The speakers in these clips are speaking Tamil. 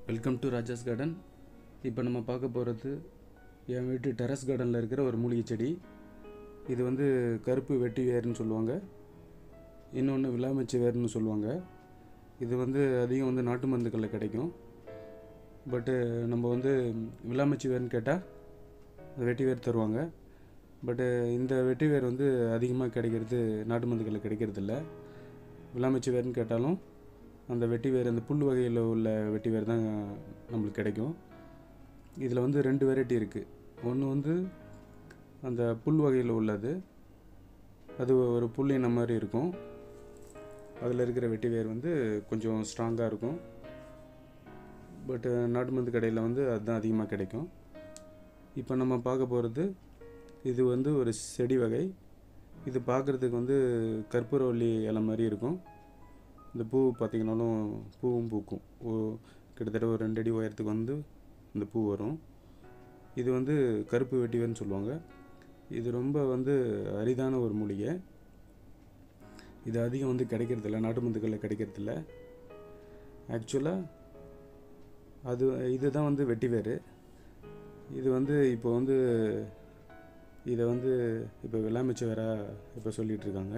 வெல்கம் டு ராஜாஸ் கார்டன் இப்போ நம்ம பார்க்க போகிறது என் வீட்டு டெரஸ் கார்டனில் இருக்கிற ஒரு மூலிகை செடி இது வந்து கருப்பு வெட்டி வேர்னு சொல்லுவாங்க இன்னொன்று விளாமச்சி வேர்னு சொல்லுவாங்க இது வந்து அதிகம் வந்து நாட்டு மருந்துகளில் கிடைக்கும் பட்டு நம்ம வந்து விளாமச்சி வேர்னு கேட்டால் வெட்டி வேர் தருவாங்க பட்டு இந்த வெட்டி வேர் வந்து அதிகமாக கிடைக்கிறது நாட்டு மருந்துகளில் கிடைக்கிறதில்ல விளாமச்சி வேர்னு கேட்டாலும் அந்த வெட்டி வேர் அந்த புல் வகையில் உள்ள வெட்டி வேர் தான் நம்மளுக்கு கிடைக்கும் இதில் வந்து ரெண்டு வெரைட்டி இருக்குது ஒன்று வந்து அந்த புல் வகையில் உள்ளது அது ஒரு புல் இனம் மாதிரி இருக்கும் அதில் இருக்கிற வெட்டி வேர் வந்து கொஞ்சம் ஸ்ட்ராங்காக இருக்கும் பட்டு நாட்டு மருந்து கடையில் வந்து அதுதான் அதிகமாக கிடைக்கும் இப்போ நம்ம பார்க்க போகிறது இது வந்து ஒரு செடி வகை இது பார்க்குறதுக்கு வந்து கற்பூரவள்ளி இலை மாதிரி இருக்கும் இந்த பூ பார்த்திங்கனாலும் பூவும் பூக்கும் ஓ கிட்டத்தட்ட ஒரு ரெண்டு அடி உயரத்துக்கு வந்து இந்த பூ வரும் இது வந்து கருப்பு வெட்டிவேர்னு சொல்லுவாங்க இது ரொம்ப வந்து அரிதான ஒரு மூலிகை இது அதிகம் வந்து கிடைக்கிறதில்ல நாட்டு மருந்துகளில் கிடைக்கிறதில்ல ஆக்சுவலாக அது இதுதான் வந்து வெட்டிவேர் இது வந்து இப்போ வந்து இதை வந்து இப்போ விளாமிச்ச வேற இப்போ சொல்லிகிட்டு இருக்காங்க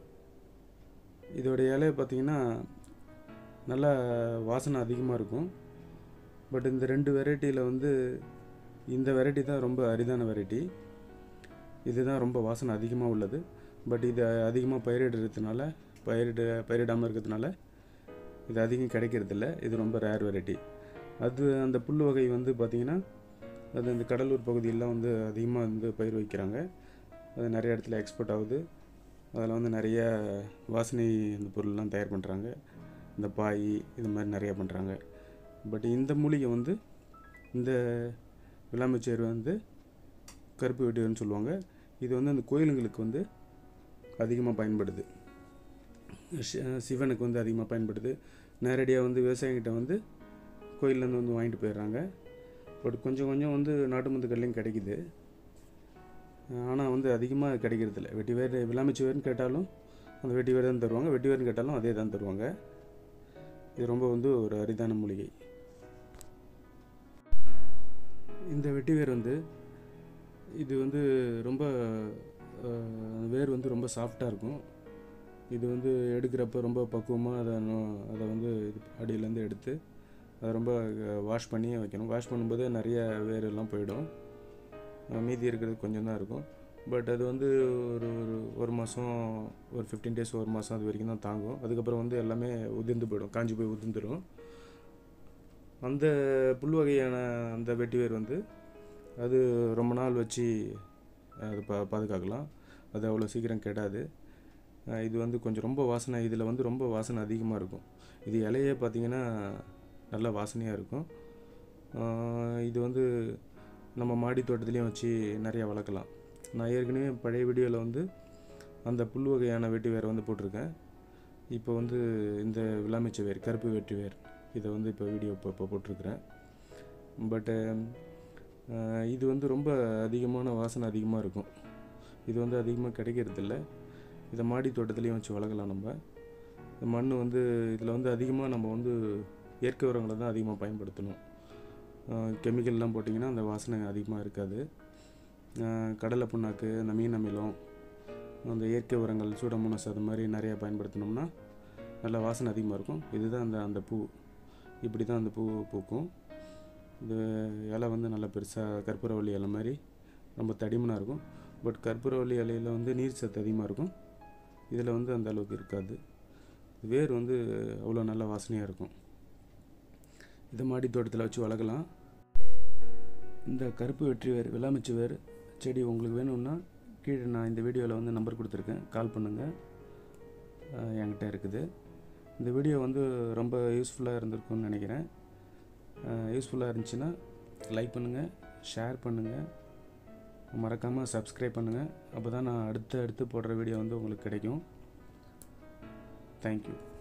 இதோடைய இலையை பார்த்தீங்கன்னா நல்லா வாசனை அதிகமாக இருக்கும் பட் இந்த ரெண்டு வெரைட்டியில் வந்து இந்த வெரைட்டி தான் ரொம்ப அரிதான வெரைட்டி இதுதான் ரொம்ப வாசனை அதிகமாக உள்ளது பட் இது அதிகமாக பயிரிடுறதுனால பயிரிட பயிரிடாமல் இருக்கிறதுனால இது அதிகம் கிடைக்கிறதில்ல இது ரொம்ப ரேர் வெரைட்டி அது அந்த புல் வகை வந்து பார்த்திங்கன்னா அது இந்த கடலூர் பகுதியெல்லாம் வந்து அதிகமாக வந்து பயிர் வைக்கிறாங்க அது நிறைய இடத்துல எக்ஸ்போர்ட் ஆகுது அதில் வந்து நிறைய வாசனை இந்த பொருள்லாம் தயார் பண்ணுறாங்க இந்த பாய் இது மாதிரி நிறையா பண்ணுறாங்க பட் இந்த மூலிகை வந்து இந்த விளாம்பச்சேர் வந்து கருப்பு வெட்டியர்னு சொல்லுவாங்க இது வந்து அந்த கோயிலுங்களுக்கு வந்து அதிகமாக பயன்படுது ஷி- சிவனுக்கு வந்து அதிகமாக பயன்படுது நேரடியாக வந்து விவசாயிகிட்ட வந்து கோயிலேருந்து வந்து வாங்கிட்டு போயிடுறாங்க பட் கொஞ்சம் கொஞ்சம் வந்து நாட்டு மருந்துகள்லையும் கிடைக்குது ஆனால் வந்து அதிகமாக கிடைக்கிறதில்ல வெட்டி வேர் விளாமிச்சி வேர்னு கேட்டாலும் அந்த வெட்டி வேர் தான் தருவாங்க வெட்டி வேர்னு கேட்டாலும் அதே தான் தருவாங்க இது ரொம்ப வந்து ஒரு அரிதான மூலிகை இந்த வெட்டி வேர் வந்து இது வந்து ரொம்ப அஹ், வேர் வந்து ரொம்ப சாஃப்டாக இருக்கும் இது வந்து எடுக்கிறப்ப ரொம்ப பக்குவமாக அதை நோ- அதை வந்து இது அடியிலேருந்து எடுத்து அதை ரொம்ப வாஷ் பண்ணி வைக்கணும் வாஷ் பண்ணும்போது நிறைய வேர் எல்லாம் போயிடும் அஹ் மீதி இருக்கிறது கொஞ்சம் தான் இருக்கும் பட் அது வந்து ஒரு ஒரு ஒரு மாதம் ஒரு ஃபிஃப்டீன் டேஸ் ஒரு மாதம் அது வரைக்கும் தான் தாங்கும் அதுக்கப்புறம் வந்து எல்லாமே உதிர்ந்து போயிடும் காஞ்சி போய் உதிர்ந்துடும் அந்த புல் வகையான அந்த வெட்டி வேர் வந்து அது ரொம்ப நாள் வச்சு அது பா பாதுகாக்கலாம் அது அவ்வளோ சீக்கிரம் கெடாது அஹ் இது வந்து கொஞ்சம் ரொம்ப வாசனை இதில் வந்து ரொம்ப வாசனை அதிகமாக இருக்கும் இது இலையே பார்த்தீங்கன்னா நல்ல வாசனையாக இருக்கும் அஹ் இது வந்து நம்ம மாடி தோட்டத்துலேயும் வச்சு நிறையா வளர்க்கலாம் நான் ஏற்கனவே பழைய வீடியோவில் வந்து அந்த புல் வகையான வெட்டி வேர் வந்து போட்டிருக்கேன் இப்போ வந்து இந்த விளாமிச்ச வேர் கருப்பு வெட்டி வேர் இதை வந்து இப்போ வீடியோ இப்போ இப்போ போட்டிருக்கிறேன் பட்டு இது வந்து ரொம்ப அதிகமான வாசனை அதிகமாக இருக்கும் இது வந்து அதிகமாக கிடைக்கிறதில்ல இதை மாடி தோட்டத்துலேயும் வச்சு வளர்க்கலாம் நம்ம இந்த மண் வந்து இதில் வந்து அதிகமாக நம்ம வந்து இயற்கை உரங்களை தான் அதிகமாக பயன்படுத்தணும் கெமிக்கல்லாம் போட்டிங்கன்னா அந்த வாசனை அதிகமாக இருக்காது அஹ் கடலை புண்ணாக்கு அந்த மீன் அமிலம் அந்த இயற்கை உரங்கள் சூடமோனஸ் அது மாதிரி நிறையா பயன்படுத்தினோம்னா நல்ல வாசனை அதிகமாக இருக்கும் இதுதான் அந்த அந்த பூ இப்படி தான் அந்த பூ பூக்கும் இது இலை வந்து நல்லா பெருசாக கற்பூரவள்ளி இலை மாதிரி ரொம்ப தடிமனாக இருக்கும் பட் கற்பூரவள்ளி இலையில் வந்து நீர் சத்து அதிகமாக இருக்கும் இதில் வந்து அந்த அளவுக்கு இருக்காது வேர் வந்து அவ்வளோ நல்ல வாசனையாக இருக்கும் இதை மாடி தோட்டத்தில் வச்சு வளர்க்கலாம் இந்த கருப்பு வெற்றி வேர் விளாமிச்சு வேர் செடி உங்களுக்கு வேணும்னா கீழே நான் இந்த வீடியோவில் வந்து நம்பர் கொடுத்துருக்கேன் கால் பண்ணுங்கள் அஹ் என்கிட்ட இருக்குது இந்த வீடியோ வந்து ரொம்ப யூஸ்ஃபுல்லாக இருந்திருக்கும்னு நினைக்கிறேன் யூஸ்ஃபுல்லாக இருந்துச்சுன்னா லைக் பண்ணுங்கள் ஷேர் பண்ணுங்கள் மறக்காமல் சப்ஸ்கிரைப் பண்ணுங்கள் அப்போ தான் நான் அடுத்து அடுத்து போடுற வீடியோ வந்து உங்களுக்கு கிடைக்கும் தேங்க்யூ